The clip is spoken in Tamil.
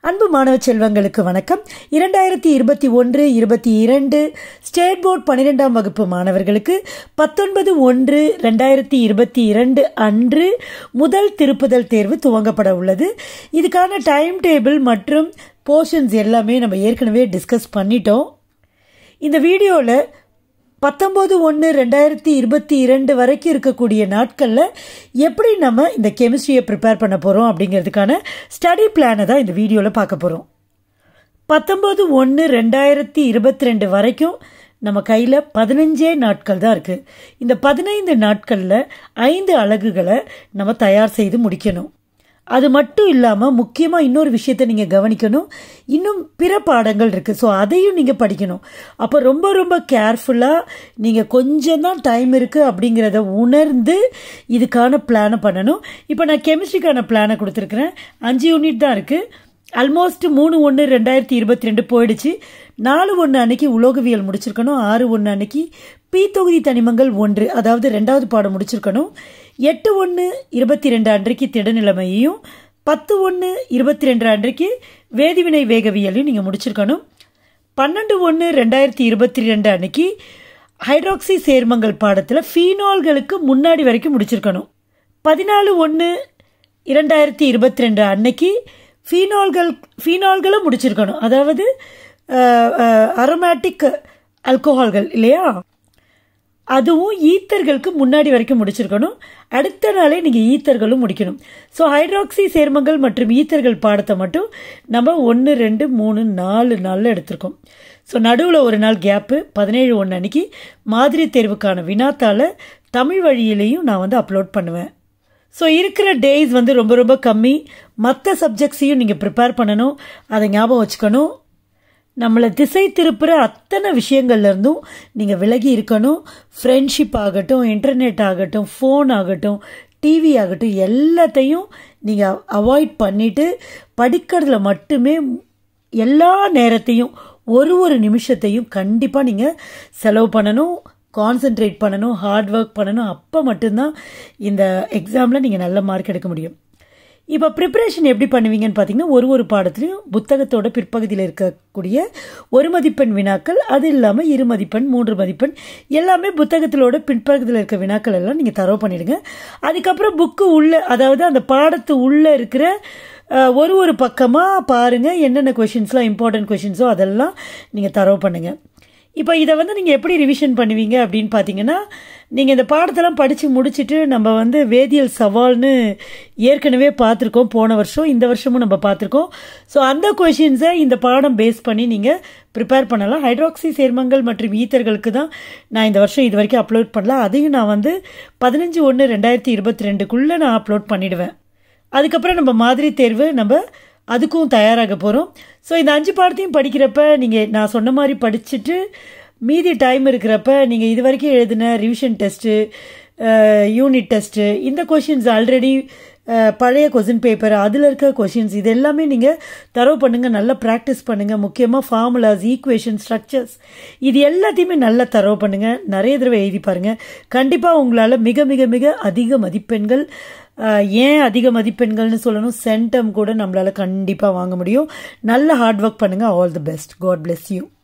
அன்பு மாணவ செல்வங்களுக்கு வணக்கம் இரண்டாயிரத்தி இருபத்தி ஒன்று இருபத்தி இரண்டு ஸ்டேட் போர்ட் பன்னிரெண்டாம் வகுப்பு மாணவர்களுக்கு பத்தொன்பது ஒன்று ரெண்டாயிரத்தி இருபத்தி இரண்டு அன்று முதல் திருப்புதல் தேர்வு துவங்கப்பட உள்ளது இதுக்கான டைம் டேபிள் மற்றும் போர்ஷன்ஸ் எல்லாமே நம்ம ஏற்கனவே டிஸ்கஸ் பண்ணிட்டோம் இந்த வீடியோவில் பத்தொம்போது ஒன்று ரெண்டாயிரத்தி இருபத்தி இரண்டு வரைக்கும் இருக்கக்கூடிய நாட்களில் எப்படி நம்ம இந்த கெமிஸ்ட்ரியை ப்ரிப்பேர் பண்ண போகிறோம் அப்படிங்கிறதுக்கான ஸ்டடி பிளானை தான் இந்த வீடியோவில் பார்க்க போகிறோம் பத்தொம்போது ஒன்று ரெண்டாயிரத்தி இருபத்தி ரெண்டு வரைக்கும் நம்ம கையில் பதினஞ்சே நாட்கள் தான் இருக்குது இந்த பதினைந்து நாட்களில் ஐந்து அலகுகளை நம்ம தயார் செய்து முடிக்கணும் அது மட்டும் இல்லாமல் முக்கியமாக இன்னொரு விஷயத்தை நீங்கள் கவனிக்கணும் இன்னும் பிற பாடங்கள் இருக்குது ஸோ அதையும் நீங்கள் படிக்கணும் அப்போ ரொம்ப ரொம்ப கேர்ஃபுல்லாக நீங்கள் கொஞ்சம் தான் டைம் இருக்குது அப்படிங்கிறத உணர்ந்து இதுக்கான பிளானை பண்ணணும் இப்போ நான் கெமிஸ்ட்ரிக்கான பிளானை கொடுத்துருக்குறேன் அஞ்சு யூனிட் தான் இருக்குது ஆல்மோஸ்ட் மூணு ஒன்று ரெண்டாயிரத்தி இருபத்தி ரெண்டு போயிடுச்சு நாலு ஒன்று அன்னைக்கு உலோகவியல் முடிச்சிருக்கணும் ஆறு ஒன்று அன்னைக்கு பி தொகுதி தனிமங்கள் ஒன்று அதாவது ரெண்டாவது பாடம் முடிச்சிருக்கணும் எட்டு ஒன்று இருபத்தி ரெண்டு அன்றைக்கு திடநிலைமையையும் பத்து ஒன்று இருபத்தி ரெண்டு அன்றைக்கு வேதிவினை வேகவியலையும் நீங்கள் முடிச்சிருக்கணும் பன்னெண்டு ஒன்று ரெண்டாயிரத்தி இருபத்தி ரெண்டு அன்னைக்கு ஹைட்ராக்சி சேர்மங்கள் பாடத்தில் ஃபீனால்களுக்கு முன்னாடி வரைக்கும் முடிச்சிருக்கணும் பதினாலு ஒன்று இரண்டாயிரத்தி இருபத்தி ரெண்டு அன்னைக்கு ஃபீனால்கள் ஃபீனால்களும் முடிச்சிருக்கணும் அதாவது அரோமேட்டிக் அல்கோஹால்கள் இல்லையா அதுவும் ஈத்தர்களுக்கு முன்னாடி வரைக்கும் முடிச்சிருக்கணும் அடுத்த நாளே நீங்கள் ஈத்தர்களும் முடிக்கணும் ஸோ ஹைட்ராக்சி சேர்மங்கள் மற்றும் ஈத்தர்கள் பாடத்தை மட்டும் நம்ம ஒன்று ரெண்டு மூணு நாலு நாளில் எடுத்திருக்கோம் ஸோ நடுவில் ஒரு நாள் கேப்பு பதினேழு ஒன்று அன்னைக்கு மாதிரி தேர்வுக்கான வினாத்தால் தமிழ் வழியிலையும் நான் வந்து அப்லோட் பண்ணுவேன் ஸோ இருக்கிற டேஸ் வந்து ரொம்ப ரொம்ப கம்மி மற்ற சப்ஜெக்ட்ஸையும் நீங்கள் ப்ரிப்பேர் பண்ணணும் அதை ஞாபகம் வச்சுக்கணும் நம்மளை திசை திருப்புற அத்தனை விஷயங்கள்லேருந்தும் நீங்கள் விலகி இருக்கணும் ஃப்ரெண்ட்ஷிப் ஆகட்டும் இன்டர்நெட் ஆகட்டும் ஃபோன் ஆகட்டும் டிவி ஆகட்டும் எல்லாத்தையும் நீங்கள் அவாய்ட் பண்ணிவிட்டு படிக்கிறதுல மட்டுமே எல்லா நேரத்தையும் ஒரு ஒரு நிமிஷத்தையும் கண்டிப்பாக நீங்கள் செலவு பண்ணணும் கான்சென்ட்ரேட் பண்ணணும் ஹார்ட் ஒர்க் பண்ணணும் அப்போ மட்டும்தான் இந்த எக்ஸாமில் நீங்கள் நல்ல மார்க் எடுக்க முடியும் இப்போ ப்ரிப்பரேஷன் எப்படி பண்ணுவீங்கன்னு பார்த்தீங்கன்னா ஒரு ஒரு பாடத்துலையும் புத்தகத்தோட பிற்பகுதியில் இருக்கக்கூடிய ஒரு மதிப்பெண் வினாக்கள் அது இல்லாமல் இரு மதிப்பெண் மூன்று மதிப்பெண் எல்லாமே புத்தகத்திலோட பிற்பகுதியில் இருக்க வினாக்கள் எல்லாம் நீங்கள் தரவு பண்ணிடுங்க அதுக்கப்புறம் புக்கு உள்ள அதாவது அந்த பாடத்து உள்ளே இருக்கிற ஒரு ஒரு பக்கமாக பாருங்கள் என்னென்ன கொஷின்ஸ்லாம் இம்பார்ட்டன்ட் கொஷின்ஸோ அதெல்லாம் நீங்கள் தரவு பண்ணுங்கள் இப்போ இதை வந்து நீங்கள் எப்படி ரிவிஷன் பண்ணுவீங்க அப்படின்னு பார்த்தீங்கன்னா நீங்கள் இந்த பாடத்தெல்லாம் படித்து முடிச்சுட்டு நம்ம வந்து வேதியியல் சவால்னு ஏற்கனவே பார்த்துருக்கோம் போன வருஷம் இந்த வருஷமும் நம்ம பார்த்துருக்கோம் ஸோ அந்த கொஷின்ஸை இந்த பாடம் பேஸ் பண்ணி நீங்கள் ப்ரிப்பேர் பண்ணலாம் ஹைட்ராக்சி சேர்மங்கள் மற்றும் ஈத்தர்களுக்கு தான் நான் இந்த வருஷம் இது வரைக்கும் அப்லோட் பண்ணல அதையும் நான் வந்து பதினஞ்சு ஒன்று ரெண்டாயிரத்தி இருபத்தி ரெண்டுக்குள்ளே நான் அப்லோட் பண்ணிவிடுவேன் அதுக்கப்புறம் நம்ம மாதிரி தேர்வு நம்ம அதுக்கும் தயாராக போகிறோம் ஸோ இந்த அஞ்சு பாடத்தையும் படிக்கிறப்ப நீங்கள் நான் சொன்ன மாதிரி படிச்சுட்டு மீதி டைம் இருக்கிறப்ப நீங்கள் இது வரைக்கும் எழுதின ரிவிஷன் டெஸ்ட்டு யூனிட் டெஸ்ட்டு இந்த கொஷின்ஸ் ஆல்ரெடி பழைய கொஷின் பேப்பர் அதில் இருக்க கொஷின்ஸ் இது எல்லாமே நீங்கள் தரவு பண்ணுங்கள் நல்லா ப்ராக்டிஸ் பண்ணுங்கள் முக்கியமாக ஃபார்முலாஸ் ஈக்குவேஷன் ஸ்ட்ரக்சர்ஸ் இது எல்லாத்தையுமே நல்லா தரவு பண்ணுங்கள் நிறைய தடவை எழுதி பாருங்கள் கண்டிப்பாக உங்களால் மிக மிக மிக அதிக மதிப்பெண்கள் ஏன் அதிக மதிப்பெண்கள்னு சொல்லணும் சென்டம் கூட நம்மளால் கண்டிப்பாக வாங்க முடியும் நல்ல ஹார்ட் ஒர்க் பண்ணுங்கள் all the best God bless you